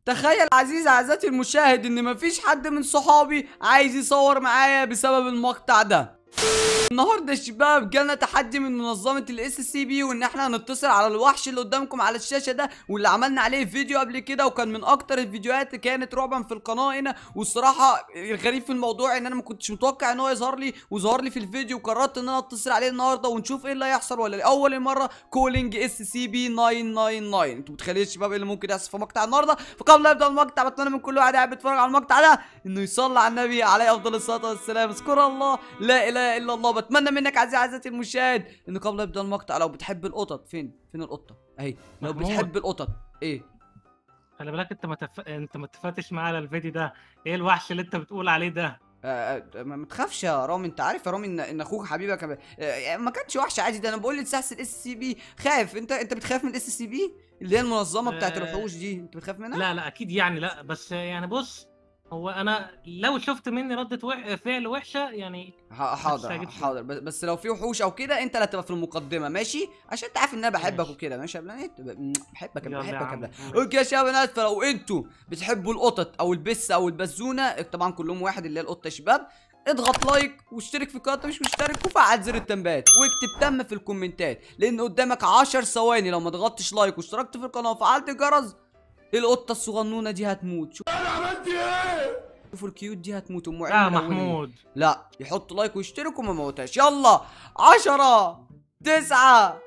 تخيل عزيزي عزيزتي المشاهد ان مفيش حد من صحابي عايز يصور معايا بسبب المقطع ده النهارده يا شباب جالنا تحدي من منظمه الاس سي بي وان احنا هنتصل على الوحش اللي قدامكم على الشاشه ده واللي عملنا عليه فيديو قبل كده وكان من اكتر الفيديوهات اللي كانت رعبا في القناه هنا والصراحه الغريب في الموضوع ان انا ما كنتش متوقع ان هو يظهر لي وظهر لي في الفيديو وقررت ان انا اتصل عليه النهارده ونشوف ايه اللي هيحصل ولا اول مره كولينج اس سي بي 999 انتوا متخيلين يا شباب ايه اللي ممكن يحصل في مقطع النهارده فقبل لا يبدا المقطع بتمنى من كل واحد قاعد بيتفرج على المقطع ده انه يصلي على النبي عليه افضل الصلاه والسلام اذكر الله لا اله الا الله بتمنى منك عزيزي عزيزتي المشاهد ان قبل يبدا المقطع لو بتحب القطط فين فين القطه اهي لو محمود. بتحب القطط ايه خلي بالك انت ما تف... انت ما اتفقتش معايا على الفيديو ده ايه الوحش اللي انت بتقول عليه ده آه، آه، ما ما تخافش يا رامي انت عارف يا رامي ان ان اخوك حبيبك آه، آه، ما كانش وحش عادي ده انا بقول لسحس الاس سي بي خايف انت انت بتخاف من الاس سي بي اللي هي المنظمه بتاعت آه، الوحوش دي انت بتخاف منها لا لا اكيد يعني لا بس يعني بص هو انا لو شفت مني ردة وح... فعل وحشه يعني ح- حاضر هتستعجب حاضر بس- بس لو في وحوش او كده انت اللي هتبقى في المقدمه ماشي عشان انت عارف ان انا بحبك ماشي. وكده ماشي يا بلانيت ب- بحبك يلا يا بحبك يا عم. بلانيت اوكي يا شباب انا اسف لو انتوا بتحبوا القطط او البس او البزونه طبعا كلهم واحد اللي هي القطه يا شباب اضغط لايك واشترك في القناه مش مشترك وفعل زر التنبيهات واكتب تم في الكومنتات لان قدامك 10 ثواني لو ما ضغطتش لايك واشتركت في القناه وفعلت الجرس القطه الصغنونه دي هتموت شوف انا عملت ايه شوفوا الكيوت دي هتموت ام لا عين ملونة. محمود لا يحط لايك ويشترك وما موتهاش يلا عشرة تسعة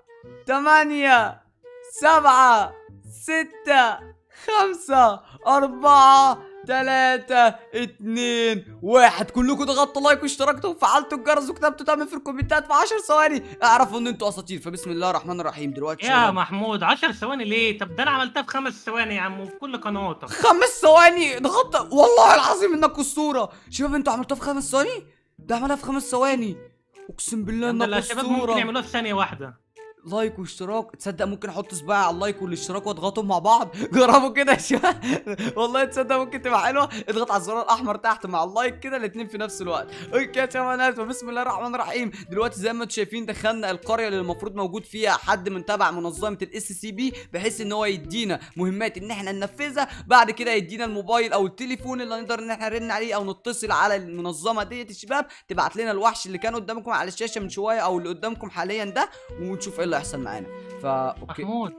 تمانية سبعة ستة خمسة أربعة تلاتة اتنين واحد كلكم ضغطتوا لايك واشتركتوا وفعلتوا الجرس وكتبتوا تم في الكومنتات في 10 ثواني اعرفوا ان انتوا اساطير فبسم الله الرحمن الرحيم دلوقتي يا شباب. محمود 10 ثواني ليه طب ده انا عملتها في خمس ثواني يا عم وفي كل قنواتك خمس ثواني ضغطت والله العظيم انك اسطوره شباب انتوا عملتوها في خمس ثواني ده عملها في خمس ثواني اقسم بالله ده انك الشباب ممكن اسطوره يعملوها في ثانيه واحده لايك واشتراك تصدق ممكن احط صباعي على اللايك والاشتراك واضغطهم مع بعض جربوا كده يا شباب والله تصدق ممكن تبقى حلوه اضغط على الزرار الاحمر تحت مع اللايك كده الاثنين في نفس الوقت اوكي يا شباب انا آسف. بسم الله الرحمن الرحيم دلوقتي زي ما انتم شايفين دخلنا القريه اللي المفروض موجود فيها حد من تبع منظمه الاس سي بي بحيث ان هو يدينا مهمات ان احنا ننفذها بعد كده يدينا الموبايل او التليفون اللي نقدر ان احنا نرن عليه او نتصل على المنظمه ديت الشباب تبعت لنا الوحش اللي كان قدامكم على الشاشه من شويه او اللي قدامكم حاليا ده ونشوف ايه اللي هيحصل معانا فا اوكي محمود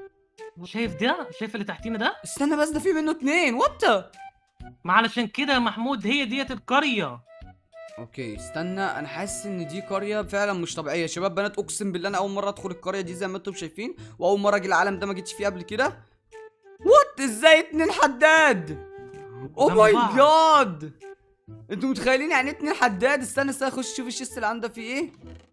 شايف ده شايف اللي تحتينا ده استنى بس ده في منه اتنين وات ما علشان كده يا محمود هي ديت القريه اوكي استنى انا حاسس ان دي قريه فعلا مش طبيعيه شباب بنات اقسم بالله انا اول مره ادخل القريه دي زي ما انتم شايفين واول مره اجي العالم ده ما جيتش فيه قبل كده وات ازاي اتنين حداد او قدام ماي بعض. جاد انتوا متخيلين يعني إيه اتنين حداد استنى استنى اخش اشوف الشيست اللي عنده فيه ايه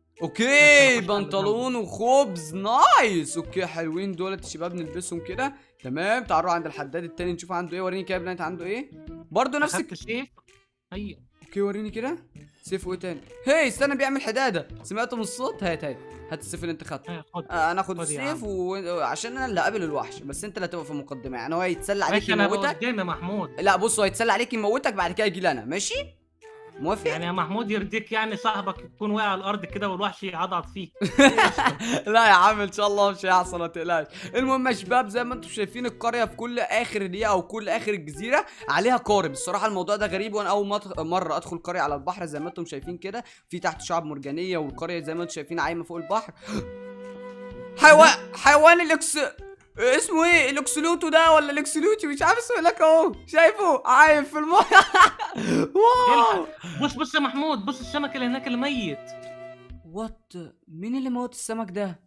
اوكي نخش على بنطلون وخبز نايس اوكي حلوين دولت الشباب نلبسهم كده تمام تعالوا عند الحداد التاني نشوف عنده ايه وريني كده يا بنات عنده ايه برضه نفس اخدت سيف ايوه اوكي وريني كده سيف وايه تاني هي استنى بيعمل حداده سمعتوا من الصوت هات هات هات السيف اللي انت خدته ايه، خد آه انا اخد خد يا السيف وعشان انا اللي قابل الوحش بس انت اللي هتبقى في المقدمه يعني هو هيتسلى عليك ماشي انا يموتك قدام يا محمود لا بص هو هيتسلى عليك يموتك بعد كده يجي لي انا ماشي موافق يعني يا محمود يرضيك يعني صاحبك يكون واقع على الارض كده والوحش يعضعض فيك لا يا عم ان شاء الله مش هيحصل ما تقلقش المهم يا شباب زي ما انتم شايفين القريه في كل اخر دقيقه او كل اخر الجزيره عليها قارب الصراحه الموضوع ده غريب وانا اول مط- مره ادخل قريه على البحر زي ما انتم شايفين كده في تحت شعاب مرجانيه والقريه زي ما انتم شايفين عايمه فوق البحر حيوان حيوان الاكس اسمه ايه الاكسلوتو ده ولا الاكسلوتي مش عارف اسمه لك اهو شايفه عايم في الميه واو بص بص يا محمود بص السمك اللي هناك اللي ميت وات مين اللي موت السمك ده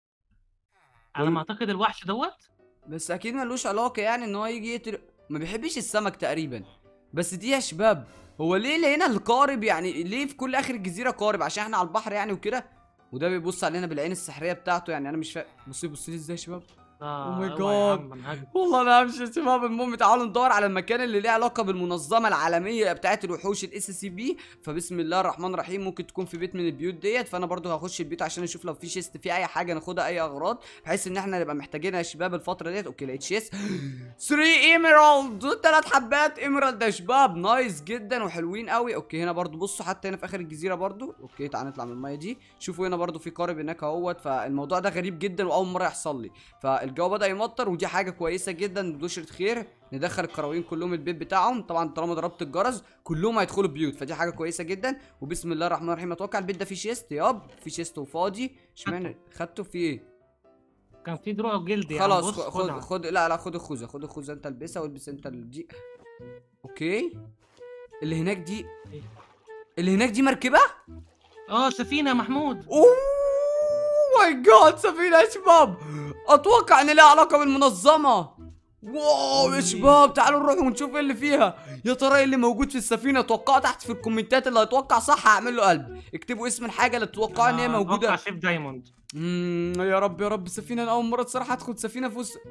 على ما اعتقد الوحش دوت بس اكيد ملوش علاقه يعني ان هو يجي يقتل ما بيحبش السمك تقريبا بس دي يا شباب هو ليه اللي هنا القارب يعني ليه في كل اخر الجزيره قارب عشان احنا على البحر يعني وكده وده بيبص علينا بالعين السحريه بتاعته يعني انا مش فاهم بصي بصي لي ازاي يا شباب اه my اوعى يا God. عم، أنا هجري. والله انا همشي يا شباب المهم تعالوا ندور على المكان اللي ليه علاقه بالمنظمه العالميه بتاعت الوحوش الاس سي بي فبسم الله الرحمن الرحيم ممكن تكون في بيت من البيوت ديت فانا برضو هخش البيت عشان اشوف لو في شيست فيه اي حاجه ناخدها اي اغراض بحيث ان احنا نبقى محتاجينها يا شباب الفتره ديت اوكي لقيت شيست 3 ايميرالد دول ثلاث حبات ايميرالد يا شباب نايس جدا وحلوين قوي اوكي هنا برضو بصوا حتى هنا في اخر الجزيره برضو اوكي تعال نطلع من الميه دي شوفوا هنا برضو في قارب هناك اهوت فالموضوع ده غريب جدا واول مره يحصل لي الجو بدا يمطر ودي حاجه كويسه جدا بشره خير ندخل الكراوين كلهم البيت بتاعهم طبعا طالما ضربت الجرس كلهم هيدخلوا بيوت فدي حاجه كويسه جدا وبسم الله الرحمن الرحيم اتوقع البيت ده فيه شيست ياب في شيست وفاضي اشمعنى خدته في ايه كان في دروع جلد يعني خلاص بص خ- خد خدها. خد لا لا خد الخوذه خد الخوذه انت البسها والبس انت دي اوكي اللي هناك دي إيه؟ اللي هناك دي مركبه اه سفينه يا محمود اوه ماي جاد سفينه يا شباب اتوقع ان لها علاقه بالمنظمه واو يا إيه. شباب تعالوا نروح ونشوف ايه اللي فيها يا ترى ايه اللي موجود في السفينه اتوقعوا تحت في الكومنتات اللي هيتوقع صح هعمل له قلب اكتبوا اسم الحاجه اللي تتوقعوا ان هي آه، موجوده أتوقع شيف دايموند امم يا رب يا رب سفينه انا اول مره الصراحه ادخل سفينه في وسط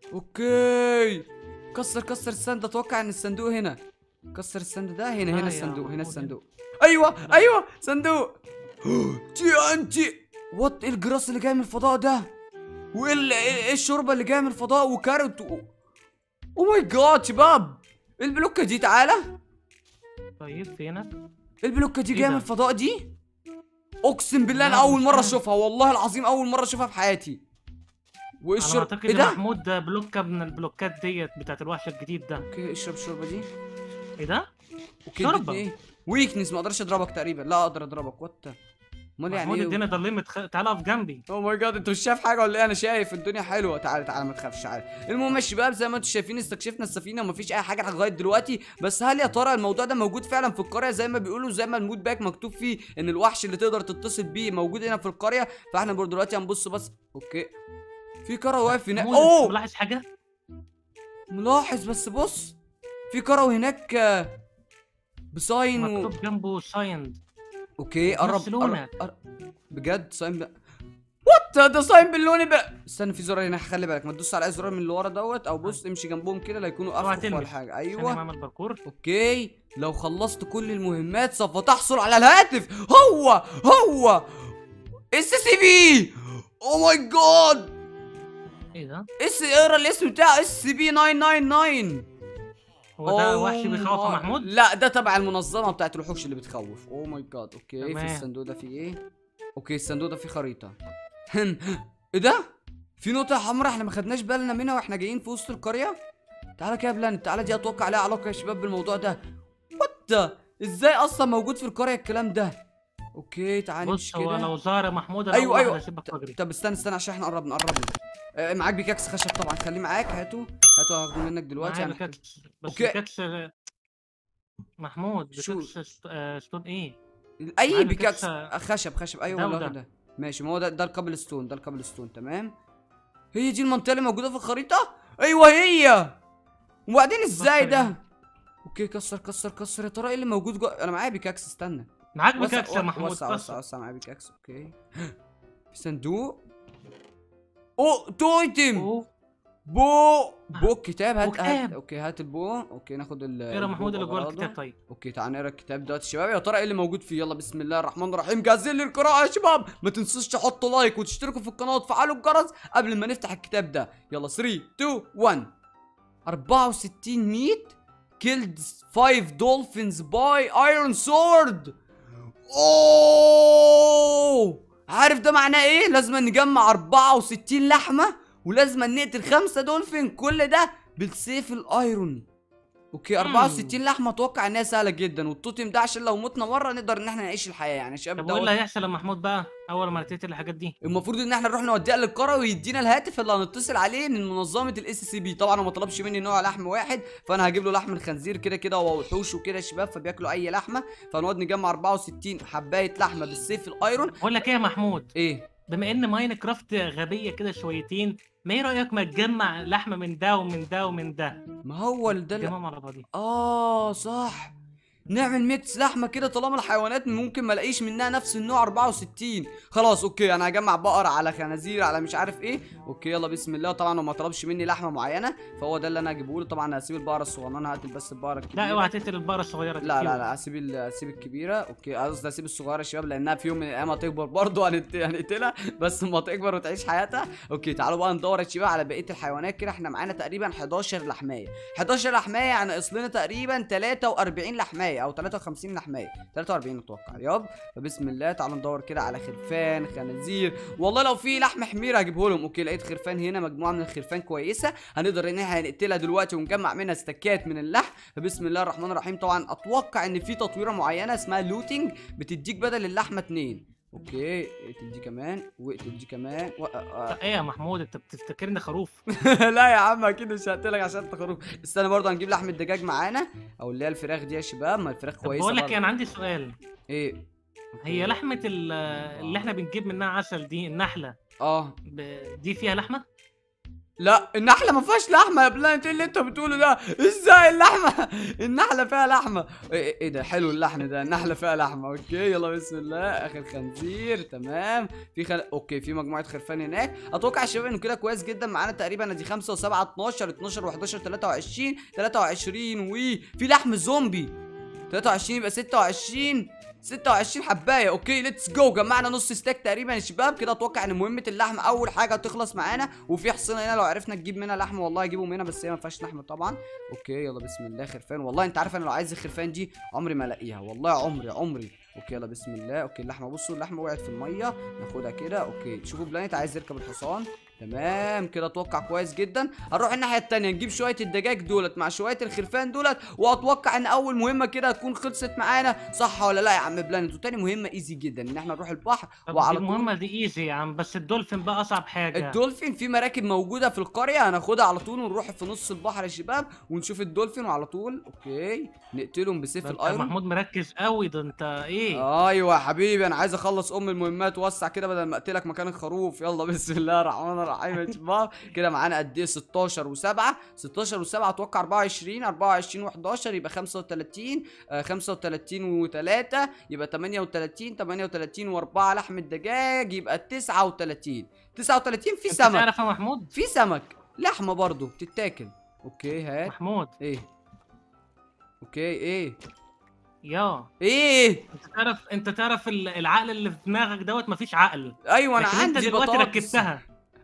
اوكي كسر كسر السند اتوقع ان الصندوق هنا كسر السند ده هنا لا هنا يا الصندوق هنا محمود. الصندوق ايوه ايوه صندوق تي انتي وات ايه الجراس اللي جاي من الفضاء ده وايه ال- ايه إيه الشوربه اللي جايه من الفضاء وكارت و... او ماي جاد شباب إيه البلوكه دي تعالى طيب فينك إيه البلوكه دي إيه جايه ده؟ من الفضاء دي اقسم بالله انا لا، اول مش مره عارف. اشوفها والله العظيم اول مره اشوفها في حياتي وايه انا الشرب اعتقد ايه إن ده محمود ده بلوكه من البلوكات ديت بتاعت الوحش الجديد ده اوكي اشرب الشوربه دي ايه ده اوكي شوربة. ادتني ايه ويكنس ما اقدرش اضربك تقريبا لا اقدر اضربك وات امال يعني محمود ايه الدنيا ضلمت خ... تعالى اقف جنبي او ماي جاد انت مش شايف حاجه ولا ايه انا شايف الدنيا حلوه تعالى تعالى ما تخافش تعالى المهم يا شباب زي ما انتم شايفين استكشفنا السفينه ومفيش اي حاجه لغايه دلوقتي بس هل يا ترى الموضوع ده موجود فعلا في القريه زي ما بيقولوا زي ما المود باك مكتوب فيه ان الوحش اللي تقدر تتصل بيه موجود هنا في القريه فاحنا برضه دلوقتي هنبص بس اوكي في كرة واقف هناك محمود، أنت اوه ملاحظ حاجه ملاحظ بس بص في كرة هناك آه، بساين و... مكتوب جنبه سايند اوكي قرب نفس لونك. قرب- قرب. بجد ساين ب... وات ده ساين باللون بقى استنى في زرار هنا خلي بالك ما تدوس على اي زرار من اللي ورا دوت او بص امشي جنبهم كده لا يكونوا اوعى افخ ولا تلمس. حاجه عشان ايوه اعمل باركور اوكي لو خلصت كل المهمات سوف تحصل على الهاتف هو هو اس سي بي او ماي جاد ايه ده اس اقرا الاسم بتاعه اس سي بي 999 هو ده Oh وحش بيخوف يا my- محمود لا ده تبع المنظمه بتاعت الوحوش اللي بتخوف اوه ماي جاد اوكي في تمام. الصندوق ده فيه ايه اوكي الصندوق ده فيه خريطه هن ايه ده في نقطه حمراء احنا ما خدناش بالنا منها واحنا جايين في وسط القريه تعالى كده يا بلان تعالى دي اتوقع لها علاقه يا شباب بالموضوع ده وات ازاي اصلا موجود في القريه الكلام ده اوكي تعالى بص نمشي هو كده لو ظهر يا محمود انا ايوه أول واحد ايوه هسيبك واجري طب استنى استنى عشان احنا قربنا قربنا آه، معاك بيكاكس خشب طبعا خليه معاك هاته هاته هاخده منك دلوقتي معايا يعني بكاكس بس أوكي. بكاكس محمود شو؟ بكاكس ست- آه، ستون ايه اي معايا بيكاكس بيكاكس- آه، خشب خشب ايوه ده والله وده. ده ماشي ما هو ده ده الكابل ستون ده الكابل ستون تمام هي دي المنطقه اللي موجوده في الخريطه ايوه هي وبعدين ازاي بص ده يعني. اوكي كسر كسر كسر يا ترى ايه اللي موجود جوه انا معايا بيكاكس استنى معاك وسع- بكاكس يا و- محمود وسع وسع كسر. وسع معايا بيكاكس اوكي في صندوق اوه تو ايتم أوه. بو بو كتاب هات, هات وكتاب. اوكي هات البو اوكي ناخد ال اقرا البو محمود اللي جوه بأغراضه. الكتاب طيب اوكي تعال نقرا الكتاب دلوقتي شباب يا ترى ايه اللي موجود فيه يلا بسم الله الرحمن الرحيم جاهزين للقراءه يا شباب ما تنسوش تحطوا لايك وتشتركوا في القناه وتفعلوا الجرس قبل ما نفتح الكتاب ده يلا 3 2 1 64 ميت killed 5 dolphins by iron sword اوه عارف ده معناه ايه لازم نجمع 64 لحمه ولازم نقتل خمسة دولفين كل ده بالسيف الايرون اوكي 64 لحمه اتوقع انها سهله جدا والتوتم ده عشان لو متنا مره نقدر ان احنا نعيش الحياه يعني شباب طب ده وايه اللي هو- هيحصل يا محمود بقى اول ما تقتل الحاجات دي المفروض ان احنا نروح نوديها للقرى ويدينا الهاتف اللي هنتصل عليه من منظمه الاس سي بي طبعا هو ما طلبش مني نوع لحم واحد فانا هجيب له لحم الخنزير كده كده هو وحوش وكده يا شباب فبياكلوا اي لحمه فنقعد نجمع 64 حبايه لحمه بالسيف الايرون بقول لك ايه يا محمود ايه بما ان ماينكرافت غبيه كده شويتين ما ايه رايك ما تجمع لحمه من ده ومن ده ومن ده ما هو ال- ده اللي- تجمعهم على بعضيهم اه صح نعمل ميكس لحمه كده طالما الحيوانات ممكن ما الاقيش منها نفس النوع 64 خلاص اوكي انا هجمع بقره على خنازير على مش عارف ايه اوكي يلا بسم الله طبعا هو ما طلبش مني لحمه معينه فهو ده اللي انا هجيبه له طبعا هسيب البقره الصغننه هقتل بس البقره الكبيره لا اوعى تقتل البقره الصغيره دي لا كيوت. لا لا هسيب ال- هسيب الكبيره اوكي قصدي هسيب الصغيره يا شباب لانها في يوم من الايام هتكبر برضه هنت- هنقتلها بس اما تكبر وتعيش حياتها اوكي تعالوا بقى ندور يا شباب على بقيه الحيوانات كده احنا معانا تقريبا 11 لحمايه 11 لحمايه يعني اصلنا تقريبا 43 لحمايه لحمايه او 53 لحمايه 43 اتوقع ياب فبسم الله تعالوا ندور كده على خرفان خنازير والله لو في لحم حمير هجيبه لهم اوكي لقيت خرفان هنا مجموعه من الخرفان كويسه هنقدر ان احنا نقتلها دلوقتي ونجمع منها استكات من اللحم فبسم الله الرحمن الرحيم طبعا اتوقع ان في تطويره معينه اسمها لوتينج بتديك بدل اللحمه اتنين اوكي اقتل دي كمان واقتل دي كمان و... آه. ايه يا محمود انت بتفتكرني خروف لا يا عم اكيد مش هقتلك عشان انت خروف استنى برضه هنجيب لحم الدجاج معانا او اللي هي الفراخ دي يا شباب ما الفراخ طب كويسه بقول لك برضه. إيه، انا عندي سؤال ايه هي لحمه ال- اللي احنا بنجيب منها عسل دي النحله اه ب- دي فيها لحمه لا النحله ما فيهاش لحمه يا بلانت ايه اللي انت بتقوله ده ازاي اللحمه النحله فيها لحمه ايه, إيه ده حلو اللحن ده النحله فيها لحمه اوكي يلا بسم الله اخر خنزير تمام في خل... اوكي في مجموعه خرفان هناك اتوقع يا شباب انه كده كويس جدا معانا تقريبا ادي 5 و7 12 12 و11 23 23 وفي لحم زومبي 23 يبقى 26 26 حبايه اوكي ليتس جو جمعنا نص ستاك تقريبا يا شباب كده اتوقع ان مهمه اللحم اول حاجه تخلص معانا وفي حصينه هنا لو عرفنا نجيب منها لحم والله اجيبهم هنا بس هي ما فيهاش لحم طبعا اوكي يلا بسم الله خرفان والله انت عارف انا لو عايز الخرفان دي عمري ما الاقيها والله عمري عمري اوكي يلا بسم الله اوكي اللحمه بصوا اللحمه وقعت في الميه ناخدها كده اوكي شوفوا بلانيت عايز يركب الحصان تمام كده اتوقع كويس جدا هنروح الناحيه التانية نجيب شويه الدجاج دولت مع شويه الخرفان دولت واتوقع ان اول مهمه كده هتكون خلصت معانا صح ولا لا يا عم بلانت وتاني مهمه ايزي جدا ان احنا نروح البحر طب وعلى دي طول المهمه دي ايزي يا عم بس الدولفين بقى اصعب حاجه الدولفين في مراكب موجوده في القريه هناخدها على طول ونروح في نص البحر يا شباب ونشوف الدولفين وعلى طول اوكي نقتلهم بسيف ده انت الايرون محمود مركز قوي ده انت ايه ايوه يا حبيبي انا عايز اخلص ام المهمات وسع كده بدل ما اقتلك مكان الخروف يلا بسم الله الرحمن الرحيم يا شباب كده معانا قد ايه 16 و7 16 و7 اتوقع 24 24 و11 يبقى 35 آه 35 و3 يبقى 38 38 و4 لحم الدجاج يبقى 39 39 في انت سمك تعرف يا محمود في سمك لحمه برضو بتتاكل اوكي هات محمود ايه اوكي ايه يا ايه انت تعرف انت تعرف ال- العقل اللي في دماغك دوت مفيش عقل ايوه انا لكن انت عندي دلوقتي بطاطس ركبتها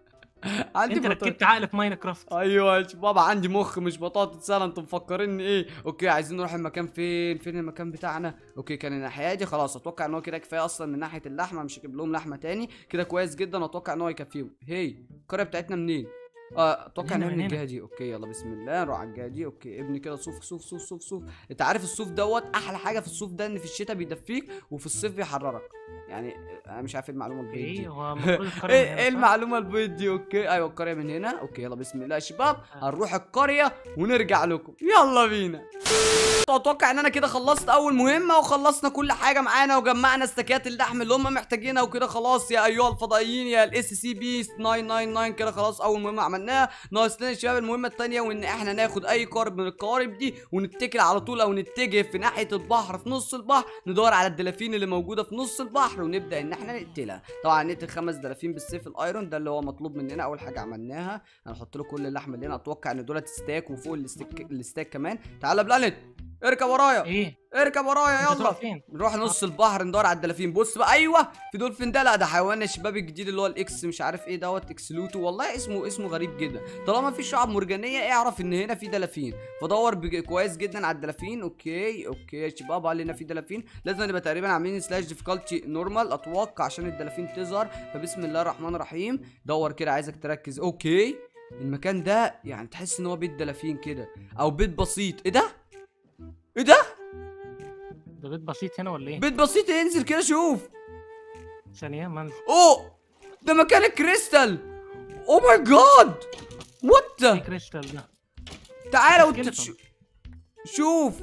عندي انت بطاطس. ركبت عقل في ماينكرافت ايوه يا بابا عندي مخ مش بطاطس سهله انتوا مفكريني ايه اوكي عايزين نروح المكان فين فين المكان بتاعنا اوكي كان الناحيه دي خلاص اتوقع ان هو كده كفايه اصلا من ناحيه اللحمه مش هجيب لهم لحمه تاني كده كويس جدا اتوقع ان هو يكفيهم هي القريه بتاعتنا منين اه اتوقع ان هنا، هي من من هنا. الجهه دي اوكي يلا بسم الله نروح على الجهه دي اوكي ابني كده صوف صوف صوف صوف صوف انت عارف الصوف دوت احلى حاجه في الصوف ده ان في الشتاء بيدفيك وفي الصيف بيحررك يعني انا مش عارف إيه المعلومه البيض دي ايه هو المفروض القرية ايه من ايه هنا، صح؟ المعلومه البيض دي اوكي ايوه القريه من هنا اوكي يلا بسم الله يا شباب هنروح القريه ونرجع لكم يلا بينا اتوقع ان انا كده خلصت اول مهمه وخلصنا كل حاجه معانا وجمعنا استكات اللحم اللي هم محتاجينها وكده خلاص يا ايها الفضائيين يا الاس سي بي 999 كده خلاص اول مهمه عملناها ناقص لنا يا شباب المهمه الثانيه وان احنا ناخد اي قارب من القوارب دي ونتكل على طول او نتجه في ناحيه البحر في نص البحر ندور على الدلافين اللي موجوده في نص البحر ونبدا ان احنا نقتلها طبعا نقتل خمس دلافين بالسيف الايرون ده اللي هو مطلوب مننا اول حاجه عملناها هنحط له كل اللحم اللي هنا اتوقع ان دولت ستاك وفوق الستيك الستاك كمان تعالى بلانت اركب ورايا ايه اركب ورايا انت يلا تروح فين نروح نص البحر ندور على الدلافين بص بقى ايوه في دولفين ده لا ده حيوان الشباب الجديد اللي هو الاكس مش عارف ايه دوت اكسلوتو والله اسمه اسمه غريب جدا طالما في شعاب مرجانيه اعرف ان هنا في دلافين فدور بج- كويس جدا على الدلافين اوكي اوكي يا شباب قال لنا في دلافين لازم نبقى تقريبا عاملين سلاش ديفيكالتي نورمال اتوقع عشان الدلافين تظهر فبسم الله الرحمن الرحيم دور كده عايزك تركز اوكي المكان ده يعني تحس ان هو بيت دلافين كده او بيت بسيط ايه ده ايه ده ده بيت بسيط هنا ولا ايه بيت بسيط انزل كده شوف ثانيه منزل اوه ده مكان الكريستال او ماي جاد وات ايه ذا كريستال ده تعالى وانت سكيلتون. تش- شوف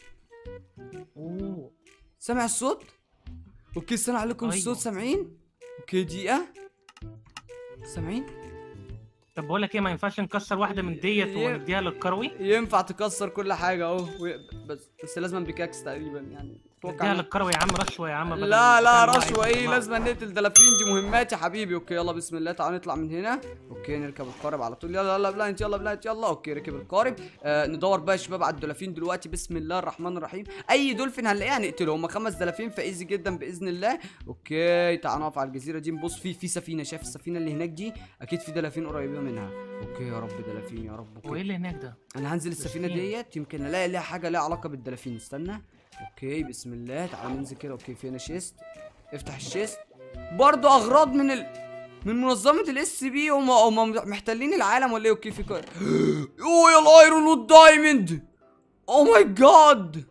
اوه سامع الصوت اوكي استنى عليكم أيوة. الصوت سامعين اوكي دقيقة سامعين طب بقول لك ايه ما ينفعش نكسر واحده من ديت يه- ونديها للكروي ينفع تكسر كل حاجة اهو و- بس بس لازم بيكاكس تقريبا يعني اتوقع نديها إن- للكروي يا عم رشوه يا عم بدل لا لا البتاع اللي رشوة هو ايه هيطلع. لازم نقتل دلافين دي مهمات يا حبيبي اوكي يلا بسم الله تعالى نطلع من هنا اوكي نركب القارب على طول يلا يلا بلانت يلا بلانت يلا اوكي ركب القارب آه ندور بقى يا شباب على الدولافين دلوقتي بسم الله الرحمن الرحيم اي دولفين هنلاقيها نقتله هم خمس دلافين فايزي جدا باذن الله اوكي تعالى نقف على الجزيره دي نبص في في سفينه شايف السفينه اللي هناك دي اكيد في دلافين قريبين منها اوكي يا رب دلافين يا رب وايه اوكي اللي هناك ده انا هنزل السفينه دلافين. ديت يمكن الاقي ليها حاجه ليها علاقه بالدلافين استنى اوكي بسم الله تعال ننزل كده اوكي فين الشيست افتح الشيست برضو اغراض من ال... من منظمة الاس بي هم هم محتلين العالم ولا ايه اوكي في كار اوه يا الايرون والدايموند او ماي جاد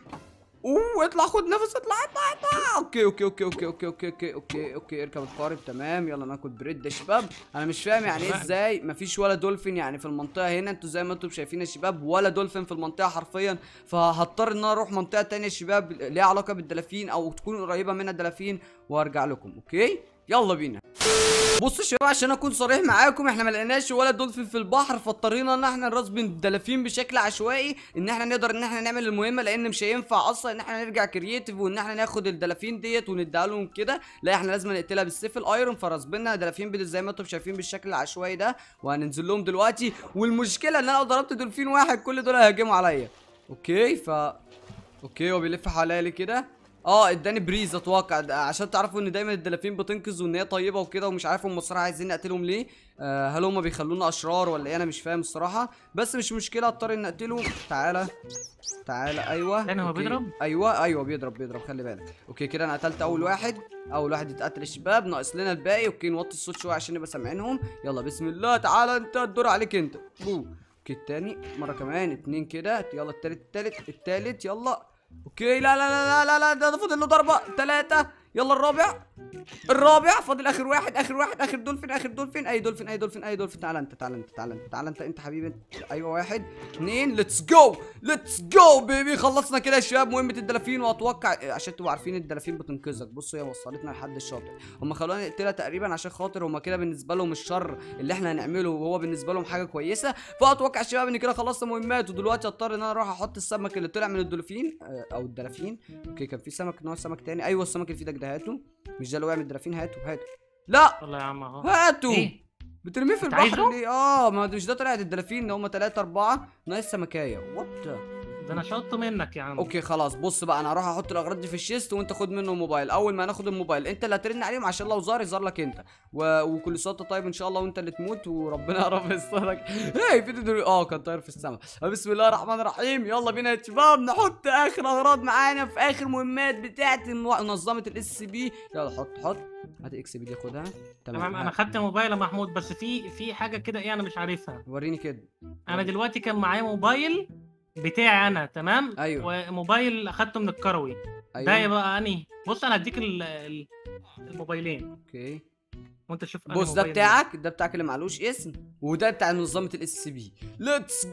اوه اطلع خد نفس اطلع اطلع اطلع اوكي اوكي اوكي اوكي اوكي اوكي اوكي اوكي اوكي اركب القارب تمام يلا ناكل بريد يا شباب انا مش فاهم يعني ايه ازاي مفيش ولا دولفين يعني في المنطقه هنا انتوا زي ما انتم شايفين يا شباب ولا دولفين في المنطقه حرفيا فهضطر ان انا اروح منطقه تانية يا شباب ليها علاقه بالدلافين او تكون قريبه منها الدلافين وارجع لكم اوكي يلا بينا بصوا يا شباب عشان اكون صريح معاكم احنا ما لقيناش ولا دولفين في البحر فاضطرينا ان احنا نرسم الدلافين بشكل عشوائي ان احنا نقدر ان احنا نعمل المهمه لان مش هينفع اصلا ان احنا نرجع كرييتيف وان احنا ناخد الدلافين ديت ونديها لهم كده لا احنا لازم نقتلها بالسيف الايرون فرسبنا دلافين بال- زي ما انتم شايفين بالشكل العشوائي ده وهننزل لهم دلوقتي والمشكله ان انا لو ضربت دولفين واحد كل دول هيهاجموا عليا اوكي ف اوكي هو بيلف حواليا كده اه اداني بريز اتوقع ده عشان تعرفوا ان دايما الدلافين بتنقذ وان هي طيبه وكده ومش عارف هم الصراحه عايزين نقتلهم ليه آه هل هم بيخلونا اشرار ولا ايه انا مش فاهم الصراحه بس مش مشكله اضطر ان اقتله تعالى تعالى ايوه تاني هو أوكي. بيضرب؟ ايوه ايوه بيضرب بيضرب خلي بالك اوكي كده انا قتلت اول واحد اول واحد اتقتل الشباب ناقص لنا الباقي اوكي نوطي الصوت شويه عشان نبقى سامعينهم يلا بسم الله تعالى انت الدور عليك انت بو اوكي التاني مره كمان اتنين كده يلا التالت التالت التالت يلا اوكي لا لا لا لا لا, لا ده ده فاضل له ضربه ثلاثه يلا الرابع الرابع فاضل اخر واحد اخر واحد اخر دولفين اخر دولفين اي دولفين اي دولفين اي دولفين تعال انت تعال انت تعال انت تعال انت انت حبيبي انت ايوه واحد اثنين ليتس جو ليتس جو بيبي خلصنا كده يا شباب مهمه الدلافين واتوقع عشان تبقوا عارفين الدلافين بتنقذك بصوا هي وصلتنا لحد الشاطئ هم خلونا نقتلها تقريبا عشان خاطر هم كده بالنسبه لهم الشر اللي احنا هنعمله وهو بالنسبه لهم حاجه كويسه فاتوقع يا شباب ان كده خلصنا مهمات ودلوقتي اضطر ان انا اروح احط السمك اللي طلع من الدولفين آه، او الدلافين اوكي كان في سمك نوع سمك تاني ايوه السمك اللي في ايدك ده هاته مش ده اللي وقع من الدلافين هاته هاته لا والله يا عم اهو هاته ايه بترميه في أنت البحر عايزه؟ ليه اه ما ده- مش ده طلعت الدلافين ده هم ثلاثة أربعة ناقص سمكاية وات ده انا شطه منك يا عم اوكي خلاص بص بقى انا هروح احط الاغراض دي في الشيست وانت خد منه الموبايل اول ما ناخد الموبايل انت اللي هترن عليهم عشان لو ظهر يظهر لك انت و... وكل سنه وأنت طيب ان شاء الله وانت اللي تموت وربنا يا رب يسترك هاي في دول اه كان طاير في السماء بسم الله الرحمن الرحيم يلا بينا يا شباب نحط اخر اغراض معانا في اخر مهمات بتاعه المو- منظمه الاس بي يلا حط حط هات اكس بي دي خدها تمام انا هات. خدت موبايل يا محمود بس في في حاجه كده ايه انا مش عارفها وريني كده انا دلوقتي كان معايا موبايل بتاعي انا تمام ايوه وموبايل اخدته من الكروي ده ايوه يبقى انهي بص انا هديك ال- ال- الموبايلين اوكي وانت تشوف أنهي بص ده موبايل بتاعك ده بتاعك اللي معلوش اسم وده بتاع منظمه الاس بي ليتس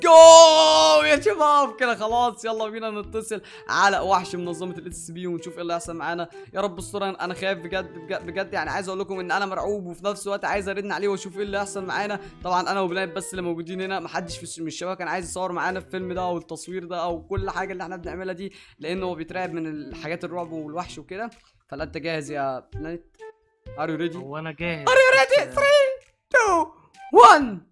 جو يا شباب كده خلاص يلا بينا نتصل على وحش منظمه الاس بي ونشوف ايه اللي هيحصل معانا يا رب استر انا خايف بجد بجد, بجد يعني عايز اقول لكم ان انا مرعوب وفي نفس الوقت عايز ارن عليه واشوف ايه اللي هيحصل معانا طبعا انا وبلال بس اللي موجودين هنا محدش في الش- من الشباب كان عايز يصور معانا الفيلم ده او التصوير ده او كل حاجه اللي احنا بنعملها دي لانه هو بيترعب من الحاجات الرعب والوحش وكده فلا انت جاهز يا بلانت ار يو ريدي هو انا جاهز Are you ready? 3 2 1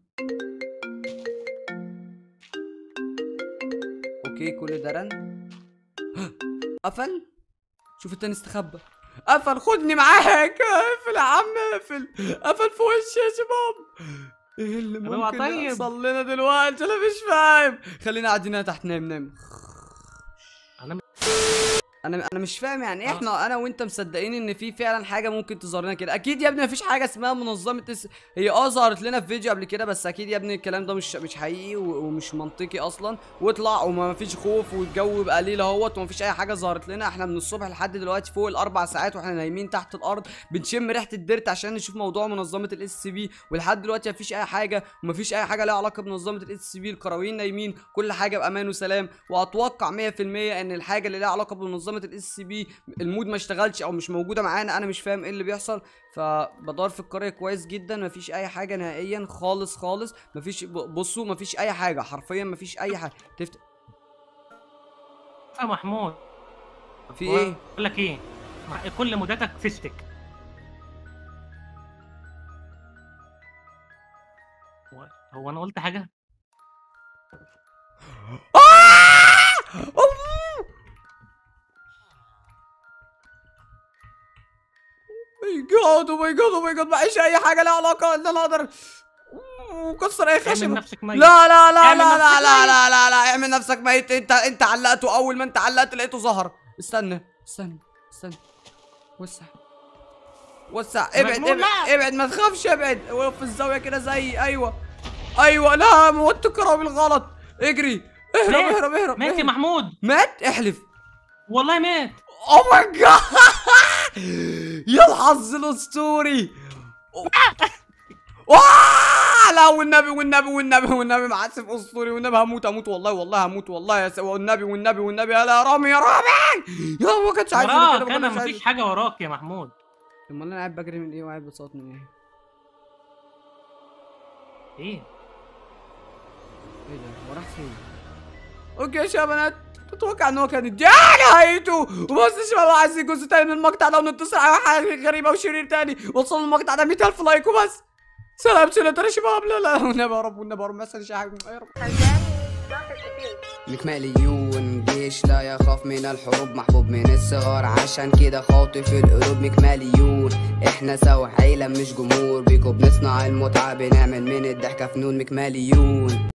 اوكي كل ده رن قفل شوف التاني استخبى قفل خدني معاك اقفل يا عم اقفل قفل في وشي يا شباب ايه اللي طب اوعى ممكن طيب. يحصل لنا دلوقتي انا مش فاهم خلينا قاعدين هنا تحت نايم نايم انا انا انا مش فاهم يعني إيه آه. احنا انا وانت مصدقين ان في فعلا حاجه ممكن تظهر لنا كده اكيد يا ابني مفيش حاجه اسمها منظمه اس... هي اه ظهرت لنا في فيديو قبل كده بس اكيد يا ابني الكلام ده مش مش حقيقي و- ومش منطقي اصلا واطلع وما فيش خوف والجو بقى ليل اهوت ومفيش اي حاجه ظهرت لنا احنا من الصبح لحد دلوقتي فوق الاربع ساعات واحنا نايمين تحت الارض بنشم ريحه الديرت عشان نشوف موضوع منظمه الاس بي ولحد دلوقتي مفيش اي حاجه ومفيش اي حاجه لها علاقه بمنظمه الاس بي الكرويين نايمين كل حاجه بامان وسلام واتوقع 100% ان الحاجه اللي لها علاقه بمنظمه الاس بي المود ما اشتغلش او مش موجوده معانا انا مش فاهم ايه اللي بيحصل فبدور في القريه كويس جدا مفيش اي حاجه نهائيا خالص خالص مفيش ب- بصوا مفيش اي حاجه حرفيا مفيش اي حاجه تفت... يا محمود في ايه بقول لك ايه مع- كل مدتك فيستك هو- هو انا قلت حاجه ماي جاد او ماي جاد او ماي جاد معيش اي حاجه لها علاقه ان انا اقدر وكسر اي اعمل خشبه نفسك ميت لا لا لا اعمل لا لا نفسك لا ميت. لا لا لا اعمل نفسك ميت انت انت علقته اول ما انت علقت لقيته ظهر استنى استنى استنى وسع وسع ابعد مجنون، ابعد لا. ابعد ما تخافش ابعد وقف في الزاويه كده زي ايوه ايوه لا موت الكره بالغلط اجري اهرب مات. اهرب اهرب مات يا اهرب. محمود مات احلف والله مات او ماي جاد يا الحظ الاسطوري واه لا والنبي والنبي والنبي والنبي معسف اسطوري والنبي هموت هموت والله والله هموت والله يا سوا والنبي والنبي والنبي يا لا يا رامي يا رامي يا ما كانش عايز وراك كده ما انا كانش عايز مفيش حاجه وراك يا محمود امال انا قاعد بجري من ايه وقاعد بصوت من ايه ايه ايه ده هو راح فين اوكي يا شباب تتوقع ان هو كان دي نهايته وبس يا شباب عايزين جزء تاني من المقطع ده ونتصل على حاجه غريبه وشرير تاني وصلوا المقطع ده 100000 لايك وبس سلام سلام يا شباب لا لا والنبي يا رب والنبي يا رب ما يحصلش حاجه يا رب مكمليون جيش لا يخاف من الحروب محبوب من الصغار عشان كده خاطف القلوب مكمليون احنا سوا عيلة مش جمهور بيكو بنصنع المتعة بنعمل من الضحكة فنون مكمليون